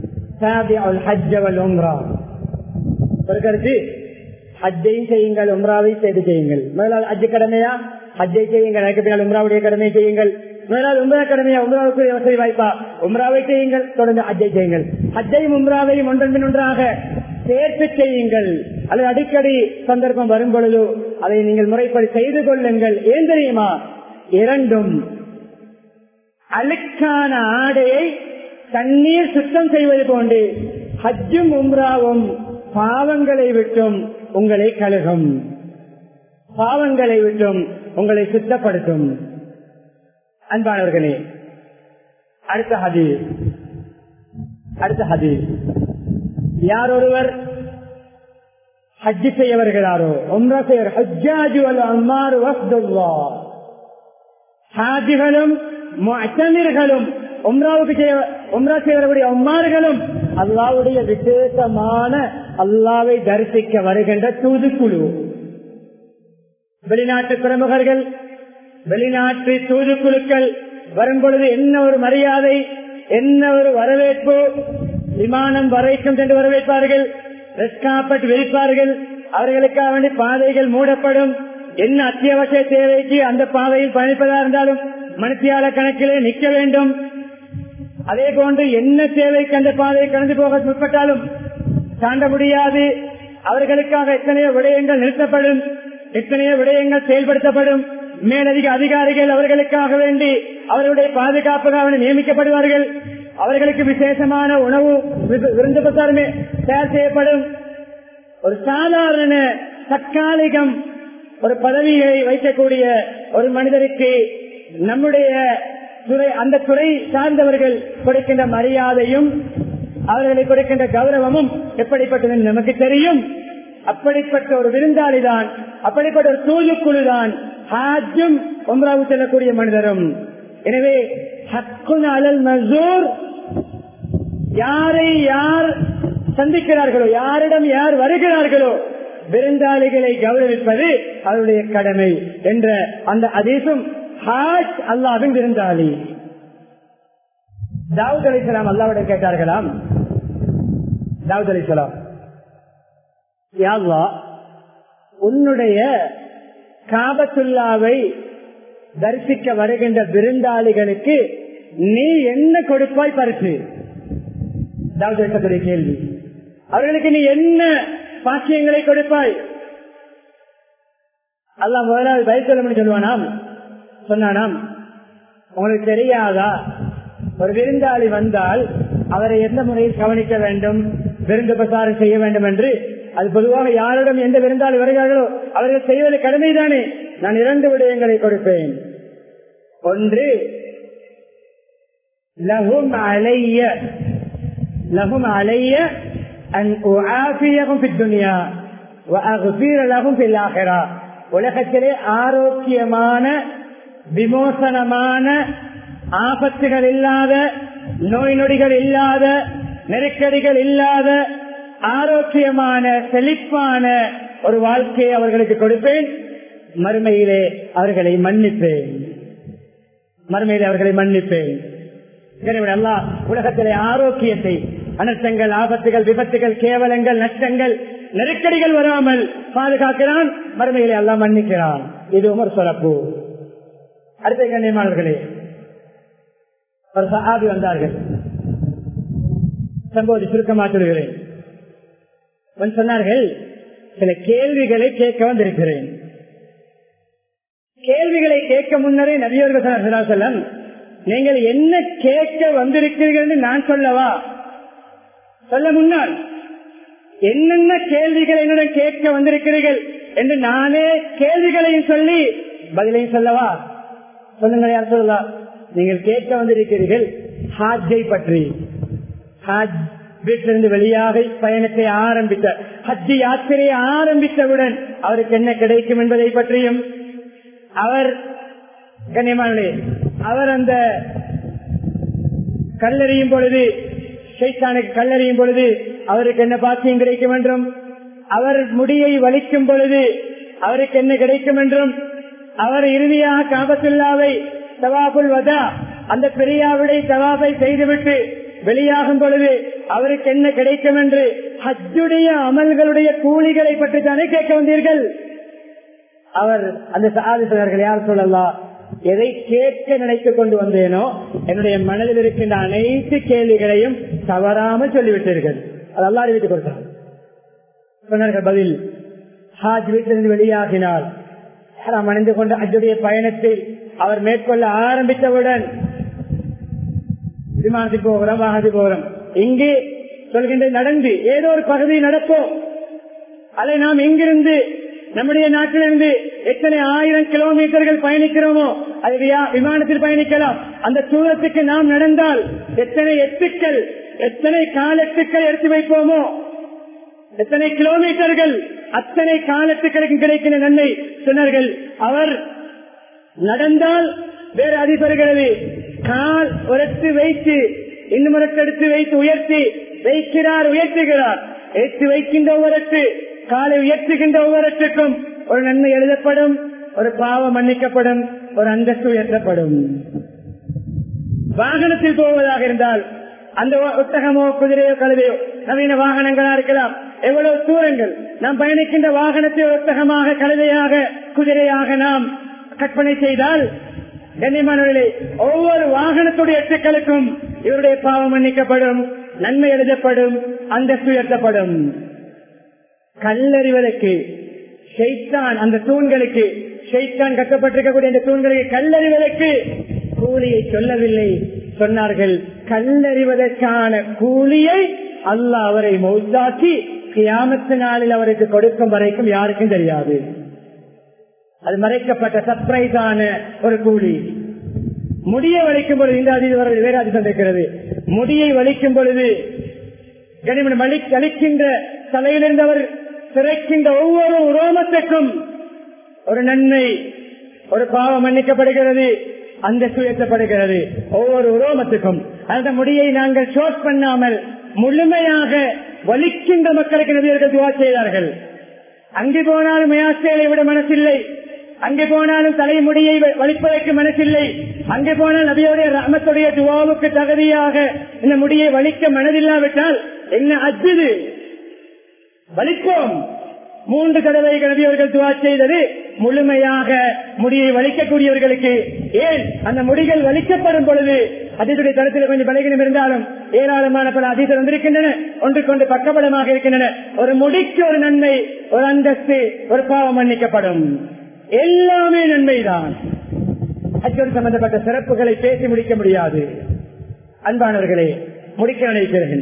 ஒரு கருத்து ஹஜ்ஜையும் செய்யுங்கள் உம்ராவை செய்து செய்யுங்கள் முதலாவது ஹஜ்ஜு கடமையா ஹஜ்ஜை செய்யுங்கள் அதுக்கு பின்னால் உம்ராவுடைய கடமையை செய்யுங்கள் முதலாவது உம்ரா கடமையா உம்ராவுக்கு வசதி வாய்ப்பா உம்ராவை செய்யுங்கள் தொடர்ந்து ஹஜ்ஜை செய்யுங்கள் ஹஜ்ஜையும் உம்ராவையும் ஒன்றன் ஒன்றாக சேர்த்து செய்யுங்கள் அல்லது அடிக்கடி சந்தர்ப்பம் வரும் பொழுது அதை நீங்கள் முறைப்படி செய்து கொள்ளுங்கள் ஏன் தெரியுமா இரண்டும் அழுக்கான ஆடையை தண்ணீர் சுத்தம் செய்வது போன்று ஹஜ்ஜும் உம்ராவும் பாவங்களை விட்டும் உங்களை கழுகும் பாவங்களை விட்டும் உங்களை சுத்தப்படுத்தும் அன்பானவர்களே அடுத்த ஹதி அடுத்த ஹதி யார் ஒருவர் ஹஜ்ஜி செய்ய வருகிறாரோ உம்ரா செய்வர் ஹஜ்ஜாஜு அல் அம்மாறு வஸ்துல்லா ஹாஜிகளும் முஅத்தமிர்களும் உம்ராவுக்கு செய்ய உம்ரா செய்யக்கூடிய உம்மார்களும் அல்லாவுடைய விசேஷமான அல்லாவை தரிசிக்க வருகின்ற தூதுக்குழு வெளிநாட்டு பிரமுகர்கள் வெளிநாட்டு தூதுக்குழுக்கள் வரும் பொழுது என்ன ஒரு மரியாதை என்ன ஒரு வரவேற்பு விமானம் வரைக்கும் சென்று வரவேற்பார்கள் ரெஸ்காப்பட் விரிப்பார்கள் அவர்களுக்காக வேண்டி பாதைகள் மூடப்படும் என்ன அத்தியாவசிய தேவைக்கு அந்த பாதையில் பயணிப்பதா இருந்தாலும் மனுஷியால கணக்கிலே நிற்க வேண்டும் அதே போன்று என்ன தேவைக்கு அந்த பாதையை கடந்து போக முற்பட்டாலும் தாண்ட முடியாது அவர்களுக்காக எத்தனையோ விடயங்கள் நிறுத்தப்படும் எத்தனையோ விடயங்கள் செயல்படுத்தப்படும் மேலதிக அதிகாரிகள் அவர்களுக்காக வேண்டி அவர்களுடைய பாதுகாப்புக்காக நியமிக்கப்படுவார்கள் அவர்களுக்கு விசேஷமான உணவு விரு- விருந்து பிரசாரமே தயார் செய்யப்படும் ஒரு சாதாரண தற்காலிகம் ஒரு பதவியை வைக்கக்கூடிய ஒரு மனிதருக்கு நம்முடைய துறை அந்த துறை சார்ந்தவர்கள் கொடுக்கின்ற மரியாதையும் அவர்களுக்கு கொடுக்கின்ற கௌரவமும் எப்படிப்பட்டது என்று நமக்கு தெரியும் அப்படிப்பட்ட ஒரு விருந்தாளி தான் அப்படிப்பட்ட ஒரு தூதுக்குழு தான் ஹாஜும் ஒன்றாவு செல்லக்கூடிய மனிதரும் எனவே ஹக்குன் அலல் மசூர் யாரை யார் சந்திக்கிறார்களோ யாரிடம் யார் வருகிறார்களோ விருந்தாளிகளை கௌரவிப்பது அவருடைய கடமை என்ற அந்த அதீசும் ஹாஜ் அல்லாவின் விருந்தாளி தாவூத் அலிஸ்லாம் அல்லாவிடம் கேட்டார்களாம் தாவூத் அலிஸ்லாம் யா அல்லாஹ், உன்னுடைய காபத்துல்லாவை தரிசிக்க வருகின்ற விருந்தாளிகளுக்கு நீ என்ன கொடுப்பாய் பரிசு தாவூத் அலிஸ்லாத்துடைய கேள்வி அவர்களுக்கு நீ என்ன பாக்கியங்களை கொடுப்பாய் அல்லாஹ் முதலாவது பயத்தலம் சொல்லுவானாம் சொன்னானாம் உங்களுக்கு தெரியாதா ஒரு விருந்தாளி வந்தால் அவரை எந்த முறையில் கவனிக்க வேண்டும் விருந்து பிரசாரம் செய்ய வேண்டும் என்று அது பொதுவாக யாரிடம் எந்த விருந்தாளி வருகிறார்களோ அவர்கள் செய்வது கடமைதானே நான் இரண்டு விடயங்களை கொடுப்பேன் ஒன்று லஹும் அலைய லஹும் அலைய அன் உஆஃபியஹும் ஃபித் துன்யா வஅக்ஃபிர லஹும் ஃபில் ஆখিরা உலகத்திலே ஆரோக்கியமான விமோசனமான ஆபத்துகள் இல்லாத நோய் நொடிகள் இல்லாத நெருக்கடிகள் இல்லாத ஆரோக்கியமான செழிப்பான ஒரு வாழ்க்கையை அவர்களுக்கு கொடுப்பேன் மறுமையிலே அவர்களை மன்னிப்பேன் மறுமையிலே அவர்களை மன்னிப்பேன் எனவே அல்லாஹ் உலகத்திலே ஆரோக்கியத்தை அனர்த்தங்கள் ஆபத்துகள் விபத்துகள் கேவலங்கள் நஷ்டங்கள் நெருக்கடிகள் வராமல் பாதுகாக்கிறான் மறுமையிலே அல்லாஹ் மன்னிக்கிறான் இதுவும் ஒரு சிறப்பு அடுத்த கண்ணியமானவர்களே ஒரு சஹாபி வந்தார்கள் சம்போதி சுருக்கமாக சொல்கிறேன் வந்து சொன்னார்கள் சில கேள்விகளை கேட்க வந்திருக்கிறேன் கேள்விகளை கேட்க முன்னரே நபியர்கள் சொன்னார் செல்லம் நீங்கள் என்ன கேட்க வந்திருக்கிறீர்கள் என்று நான் சொல்லவா சொல்ல முன்னால் என்னென்ன கேள்விகள் என்னுடன் கேட்க வந்திருக்கிறீர்கள் என்று நானே கேள்விகளையும் சொல்லி பதிலையும் சொல்லவா சொல்லுங்கள் யார் சொல்லலாம் நீங்கள் கேட்க வந்திருக்கிறீர்கள் ஹாஜை பற்றி ஹாஜ் வீட்டிலிருந்து வெளியாக பயணத்தை ஆரம்பித்த ஹஜ்ஜி யாத்திரையை ஆரம்பித்தவுடன் அவருக்கு என்ன கிடைக்கும் என்பதை பற்றியும் அவர் கண்ணியமானே அவர் அந்த கல்லறியும் பொழுது ஷைத்தானுக்கு கல்லறியும் பொழுது அவருக்கு என்ன பாக்கியம் கிடைக்கும் என்றும் அவர் முடியை வலிக்கும் பொழுது அவருக்கு என்ன கிடைக்கும் என்றும் அவர் இறுதியாக காபத்துல்லாவை தவாபுல் வதா அந்த பெரியாவுடைய தவாபை செய்துவிட்டு வெளியாகும் பொழுது அவருக்கு என்ன கிடைக்கும் என்று ஹஜ்ஜுடைய அமல்களுடைய கூலிகளை பற்றி தானே கேட்க வந்தீர்கள் அவர் அந்த சாதிசர்கள் யார் சொல்லலாம் எதை கேட்க நினைத்துக் கொண்டு வந்தேனோ என்னுடைய மனதில் இருக்கின்ற அனைத்து கேள்விகளையும் தவறாமல் சொல்லிவிட்டீர்கள் அது அல்லா அறிவித்துக் கொடுத்தார் சொன்னார்கள் பதில் ஹாஜ் வீட்டிலிருந்து வெளியாகினால் ஹராம் அணிந்து கொண்ட அஜுடைய பயணத்தை அவர் மேற்கொள்ள ஆரம்பித்தவுடன் விமானத்துக்கு போகிறோம் வாகனத்துக்கு போகிறோம் இங்கே சொல்கின்ற நடந்து ஏதோ ஒரு பகுதி நடப்போம் அதை நாம் எங்கிருந்து நம்முடைய நாட்டிலிருந்து எத்தனை ஆயிரம் கிலோமீட்டர்கள் பயணிக்கிறோமோ அது வியா- விமானத்தில் பயணிக்கலாம் அந்த தூரத்துக்கு நாம் நடந்தால் எத்தனை எட்டுக்கள் எத்தனை காலத்துக்கள் எடுத்து வைப்போமோ எத்தனை கிலோமீட்டர்கள் அத்தனை காலத்துக்களுக்கு கிடைக்கிற நன்மை சொன்னார்கள் அவர் நடந்தால் வேறு அதிபர்களது கால் உரத்து வைத்து இன்னும் எடுத்து வைத்து உயர்த்தி வைக்கிறார் உயர்த்துகிறார் ஏற்றி வைக்கின்ற ஒவ்வொரு காலை உயர்த்துகின்ற ஒவ்வொருக்கும் ஒரு நன்மை எழுதப்படும் ஒரு பாவம் மன்னிக்கப்படும் ஒரு அந்தஸ்து உயர்த்தப்படும் வாகனத்தில் போவதாக இருந்தால் அந்த ஒட்டகமோ குதிரையோ கழுதையோ நவீன வாகனங்களா இருக்கலாம் எவ்வளவு தூரங்கள் நாம் பயணிக்கின்ற வாகனத்தை ஒட்டகமாக கழுதையாக குதிரையாக நாம் கற்பனை செய்தால் கண்ணியமானவர்களே ஒவ்வொரு வாகனத்துடைய எட்டுக்களுக்கும் இவருடைய பாவம் மன்னிக்கப்படும் நன்மை எழுதப்படும் அந்தஸ்து உயர்த்தப்படும் கல்லறிவதற்கு ஷைத்தான் அந்த தூண்களுக்கு ஷைத்தான் கட்டப்பட்டிருக்கக்கூடிய அந்த தூண்களுக்கு கல்லறிவதற்கு கூலியை சொல்லவில்லை சொன்னார்கள் கல்லறிவதற்கான கூலியை அல்லாஹ் அவரை மௌத்தாக்கி கியாமத்து நாளில் அவருக்கு கொடுக்கும் வரைக்கும் யாருக்கும் தெரியாது அது மறைக்கப்பட்ட சர்ப்ரைஸான ஒரு கூலி முடியை வலிக்கும் பொழுது இந்த அதிதி அவர்கள் வேறு அதிசம் இருக்கிறது முடியை வலிக்கும் பொழுது கனிமன் வலி அளிக்கின்ற தலையிலிருந்து அவர் சிறைக்கின்ற ஒவ்வொரு உரோமத்துக்கும் ஒரு நன்மை ஒரு பாவம் மன்னிக்கப்படுகிறது அந்த சுயத்தப்படுகிறது ஒவ்வொரு உரோமத்துக்கும் அந்த முடியை நாங்கள் ஷோட் பண்ணாமல் முழுமையாக வலிக்கின்ற மக்களுக்கு நபியர்கள் துவா செய்தார்கள் அங்கே போனாலும் மயாசேலை விட மனசில்லை அங்கே போனாலும் தலைமுடியை வலிப்பதற்கு மனசில்லை அங்கே போனால் நபியோடைய ரமத்துடைய துவாவுக்கு தகுதியாக இந்த முடியை வலிக்க மனதில்லாவிட்டால் என்ன அஜுது வலிப்போம் மூன்று தடவைகள் நபியவர்கள் துவா செய்தது முழுமையாக முடியை வலிக்கக்கூடியவர்களுக்கு ஏன் அந்த முடிகள் வலிக்கப்படும் பொழுது அதனுடைய தரத்தில் கொஞ்சம் பலகீனம் இருந்தாலும் ஏராளமான பல அதிகம் வந்திருக்கின்றன ஒன்று கொண்டு பக்கபலமாக இருக்கின்றன ஒரு முடிக்கு ஒரு நன்மை ஒரு அந்தஸ்து ஒரு பாவம் மன்னிக்கப்படும் எல்லாமே நன்மைதான் அச்சோடு சம்பந்தப்பட்ட சிறப்புகளை பேசி முடிக்க முடியாது அன்பானவர்களே முடிக்க நினைக்கிறேன்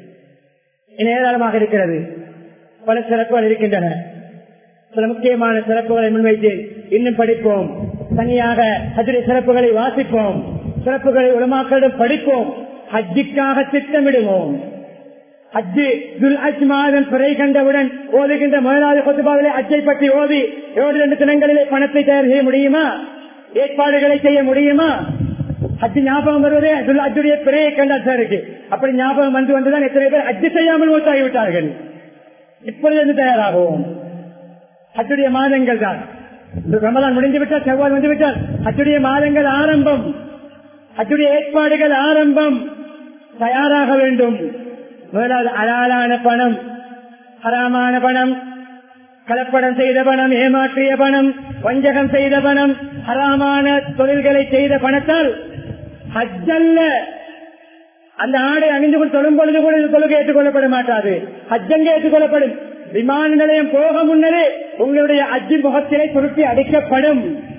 ஏராளமாக இருக்கிறது பல சிறப்புகள் இருக்கின்றன சில முக்கியமான சிறப்புகளை முன்வைத்து இன்னும் படிப்போம் தனியாக ஹஜ்ஜுடைய சிறப்புகளை வாசிப்போம் சிறப்புகளை உலமாக்களிடம் படிப்போம் ஹஜ்ஜிக்காக திட்டமிடுவோம் ஹஜ்ஜு துல் அஜ் மாதம் பிறை கண்டவுடன் ஓதுகின்ற முதலாவது கொத்துபாவிலே அஜ்ஜை பற்றி ஓதி ஏழு ரெண்டு தினங்களிலே பணத்தை தயார் செய்ய முடியுமா ஏற்பாடுகளை செய்ய முடியுமா அஜி ஞாபகம் வருவதே துல் அஜுடைய பிறையை கண்டாச்சாருக்கு அப்படி ஞாபகம் வந்து வந்துதான் எத்தனை பேர் அஜ்ஜு செய்யாமல் மூத்தாகிவிட்டார்கள் இப்பொழுது தயாராகவும் அச்சுடைய மாதங்கள் தான் ரமலான் முடிந்து விட்டால் செவ்வாய் வந்து விட்டால் அச்சுடைய மாதங்கள் ஆரம்பம் அச்சுடைய ஏற்பாடுகள் ஆரம்பம் தயாராக வேண்டும் முதலாவது அலாலான பணம் ஹராமான பணம் கலப்படம் செய்த பணம் ஏமாற்றிய பணம் வஞ்சகம் செய்த பணம் ஹராமான தொழில்களை செய்த பணத்தால் ஹஜ்ஜல்ல அந்த ஆடை அணிந்து கொண்டு தொழும் பொழுது கூட இந்த தொழுகை ஏற்றுக்கொள்ளப்பட மாட்டாது ஹஜ்ஜங்க ஏற்றுக்கொள்ளப்படும் விமான நிலையம் போக முன்னரே உங்களுடைய அஜி முகத்திலே சுருட்டி அடிக்கப்படும்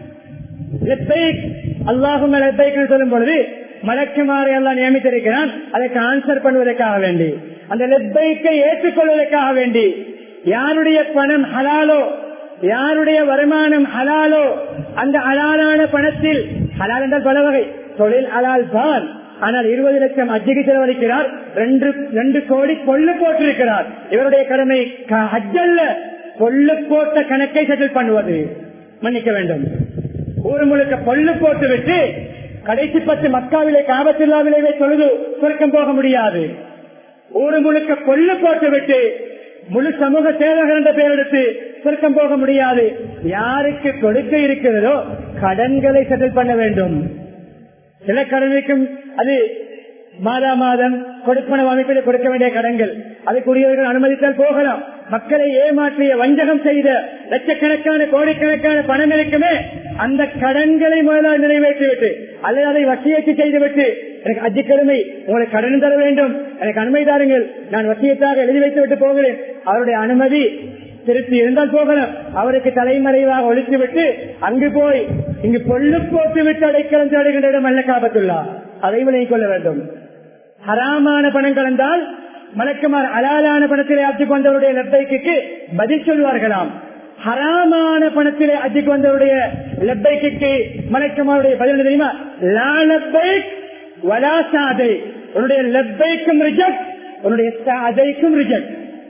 அல்லாஹும் சொல்லும் பொழுது மலக்குமாரை எல்லாம் நியமித்திருக்கிறான் அதற்கு ஆன்சர் பண்ணுவதற்காக வேண்டி அந்த லெப்பைக்கை ஏற்றுக்கொள்வதற்காக வேண்டி யாருடைய பணம் ஹலாலோ யாருடைய வருமானம் ஹலாலோ அந்த ஹலாலான பணத்தில் ஹலால் என்றால் பல வகை தொழில் ஹலால் தான் ஆனால் இருபது லட்சம் அஜிக்கு செலவழிக்கிறார் ரெண்டு ரெண்டு கோடி கொள்ளு போட்டிருக்கிறார் இவருடைய கடமை ஹஜ்ஜல்ல கொள்ளு போட்ட கணக்கை செட்டில் பண்ணுவது மன்னிக்க வேண்டும் ஊர் முழுக்க பொல்லு போட்டு விட்டு கடைசி பத்து மக்காவிலே காபத்தில்லாவிலே தொழுது சுருக்கம் போக முடியாது ஊர் முழுக்க கொள்ளு போட்டு விட்டு முழு சமூக சேவகர் என்ற பெயர் எடுத்து சுருக்கம் போக முடியாது யாருக்கு கொடுக்க இருக்கிறதோ கடன்களை செட்டில் பண்ண வேண்டும் சில கடனுக்கும் அது மாதா மாதம் கொடுப்பனவு அமைப்பில் கொடுக்க வேண்டிய கடன்கள் அதுக்குரியவர்கள் அனுமதித்தால் போகலாம் மக்களை ஏமாற்றிய வஞ்சகம் செய்த லட்சக்கணக்கான கோடிக்கணக்கான பணம் இருக்குமே அந்த கடன்களை முதலாக நிறைவேற்றிவிட்டு அல்லது அதை வசியத்து செய்துவிட்டு எனக்கு அஜிக்கருமை உங்களுக்கு கடன் தர வேண்டும் எனக்கு அனுமதி தாருங்கள் நான் வசியத்தாக எழுதி வைத்து விட்டு போகிறேன் அவருடைய அனுமதி திருப்தி இருந்தால் போகலாம் அவருக்கு தலைமறைவாக ஒழித்து விட்டு அங்கு போய் இங்கு பொல்லு போட்டு விட்டு அடைக்கலம் தேடுகின்ற இடம் அல்ல காபத்துள்ளா அதை விலகிக் கொள்ள வேண்டும் ஹராமான பணம் கலந்தால் மலக்குமார் அலாலான பணத்திலே அச்சுக்கு வந்தவருடைய லெப்பைக்கு பதில் சொல்வார்களாம் ஹராமான பணத்திலே அச்சுக்கு வந்தவருடைய லெப்பைக்கு மலக்குமாருடைய பதில் தெரியுமா லா லெப்பைக் வலா சாதை உன்னுடைய லெப்பைக்கும் ரிஜெக்ட் உன்னுடைய சாதைக்கும் ரிஜெக்ட்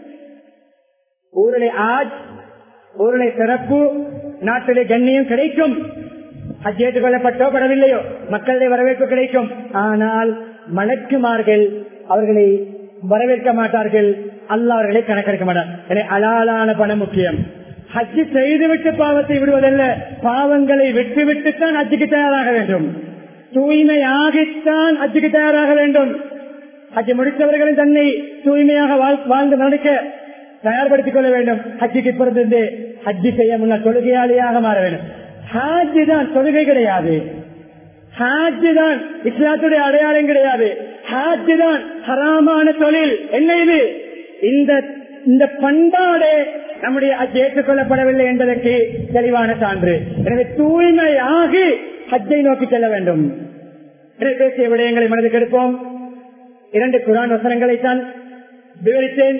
ஊரிலே ஆஜ் ஊரிலே சிறப்பு நாட்டிலே கண்ணியம் கிடைக்கும் ஹஜ் ஏற்றுக்கொள்ளப்பட்டோ படவில்லையோ மக்களுடைய வரவேற்பு கிடைக்கும் ஆனால் மலக்குமார்கள் அவர்களை வரவேற்க மாட்டார்கள் அல்ல அவர்களை கணக்கெடுக்க மாட்டார் எனவே அலாலான பணம் முக்கியம் ஹஜ்ஜு செய்துவிட்டு பாவத்தை விடுவதல்ல பாவங்களை விட்டுவிட்டுத்தான் ஹஜ்ஜுக்கு தயாராக வேண்டும் தூய்மையாகத்தான் ஹஜ்ஜுக்கு தயாராக வேண்டும் ஹஜ்ஜு முடித்தவர்களும் தன்னை தூய்மையாக வாழ்ந்து நடக்க தயார்படுத்திக் கொள்ள வேண்டும் ஹஜ்ஜுக்கு பிறந்து ஹஜ்ஜு செய்ய முன்னால் தொழுகையாளியாக மாற வேண்டும் ஹாஜி தான் தொழுகை கிடையாது ஹாஜி தான் இஸ்லாத்துடைய அடையாளம் கிடையாது ஹாஜ் தான் ஹராமான தொழில் என்ன இது இந்த இந்த பண்பாடு நம்முடைய ஹஜ் ஏற்றுக்கொள்ளப்படவில்லை என்பதற்கு தெளிவான சான்று எனவே தூய்மை ஆகி ஹஜ்ஜை நோக்கி செல்ல வேண்டும் எனவே பேசிய விடயங்களை மனதுக்கு எடுப்போம் இரண்டு குரான் வசனங்களை தான் விவரித்தேன்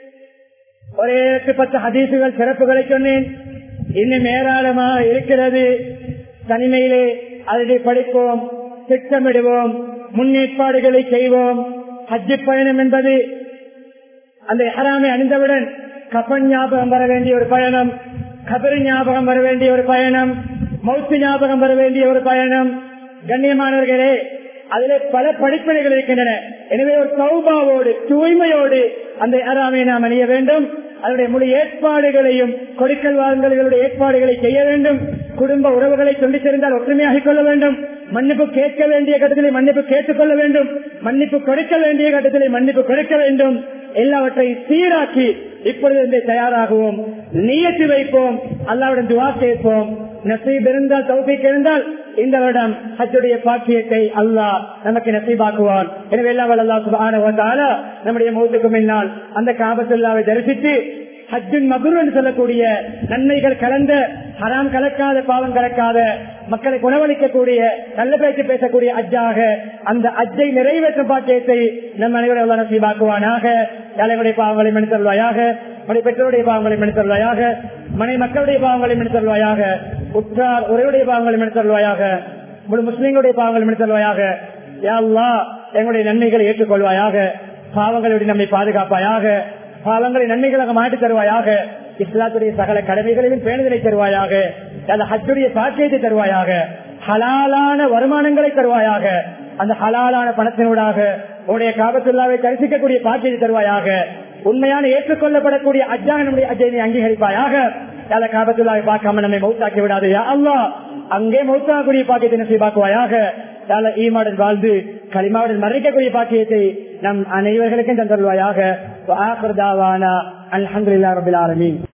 ஒரே எட்டு பத்து ஹதீசுகள் சிறப்புகளை சொன்னேன் இன்னும் ஏராளமா இருக்கிறது தனிமையிலே அதை படிப்போம் திட்டமிடுவோம் முன்னேற்பாடுகளை செய்வோம் ஹஜ்ஜு பயணம் என்பது அந்த ஹராமை அணிந்தவுடன் கபன் ஞாபகம் வர வேண்டிய ஒரு பயணம் கபரு ஞாபகம் வர வேண்டிய ஒரு பயணம் மௌத்து ஞாபகம் வர வேண்டிய ஒரு பயணம் கண்ணியமானவர்களே அதிலே பல படிப்பனைகள் இருக்கின்றன எனவே ஒரு சௌபாவோடு தூய்மையோடு அந்த அறாமை நாம் அணிய வேண்டும் அதனுடைய முழு ஏற்பாடுகளையும் கொடுக்கல் வாங்கல்களுடைய ஏற்பாடுகளை செய்ய வேண்டும் குடும்ப உறவுகளை சொல்லி தெரிந்தால் ஒற்றுமையாக கொள்ள வேண்டும் மன்னிப்பு கேட்க வேண்டிய கட்டத்திலே மன்னிப்பு கேட்டுக்கொள்ள வேண்டும் மன்னிப்பு கொடுக்க வேண்டிய கட்டத்திலே மன்னிப்பு கொடுக்க வேண்டும் எல்லாவற்றையும் சீராக்கி இப்பொழுது தயாராகுவோம் நீயத்து வைப்போம் அல்லாவுடன் துவா கேட்போம் நசீப் இருந்தால் தௌபிக் இருந்தால் இந்த வருடம் ஹஜ்ஜுடைய பாக்கியத்தை அல்லாஹ் நமக்கு நசீபாக்குவான் எனவே எல்லாம் அல்லா சுபான நம்முடைய மௌத்துக்கு முன்னால் அந்த காபத்துல்லாவை தரிசித்து ஹஜ்ஜின் மகுர் என்று சொல்லக்கூடிய நன்மைகள் கலந்த ஹராம் கலக்காத பாவம் கலக்காத மக்களை குணவளிக்கக்கூடிய நல்ல பேச்சு பேசக்கூடிய அஜ்ஜாக அந்த அஜ்ஜை நிறைவேற்றும் பாக்கியத்தை நம் அனைவரும் நசீபாக்குவானாக தலைவருடைய பாவங்களை மன்னித்தருவாயாக நம்முடைய பெற்றோருடைய பாவங்களை மன்னித்தருவாயாக மனை மக்களுடைய பாவங்களை மன்னித்தருவாயாக உற்றார் உரையுடைய பாவங்களை மன்னித்தருவாயாக முழு முஸ்லீம்களுடைய பாவங்களை மன்னித்தருவாயாக யாழ்லா எங்களுடைய நன்மைகளை ஏற்றுக்கொள்வாயாக பாவங்களுடைய நம்மை பாதுகாப்பாயாக பாவங்களை நன்மைகளாக மாற்றி தருவாயாக இஸ்லாத்துடைய சகல கடமைகளையும் பேணுதலை தருவாயாக அந்த ஹஜ்ஜுடைய பாக்கியத்தை தருவாயாக ஹலாலான வருமானங்களை தருவாயாக அந்த ஹலாலான பணத்தினூடாக உடைய காபத்துல்லாவை தரிசிக்கக்கூடிய பாக்கியத்தை தருவாயாக உண்மையான ஏற்றுக்கொள்ளப்படக்கூடிய அஜானுடைய அஜயனை அங்கீகரிப்பாயாக யாத காபத்துல்லாவை பார்க்காம நம்மை மௌத்தாக்கி விடாது அல்லா அங்கே மௌத்தாக்கூடிய பாக்கியத்தை நசீபாக்குவாயாக யால ஈமாடன் வாழ்ந்து களிமாவுடன் மறைக்கக்கூடிய பாக்கியத்தை நம் அனைவர்களுக்கும் தந்தருவாயாக அலமதுல்லா ரபில் ஆலமீன்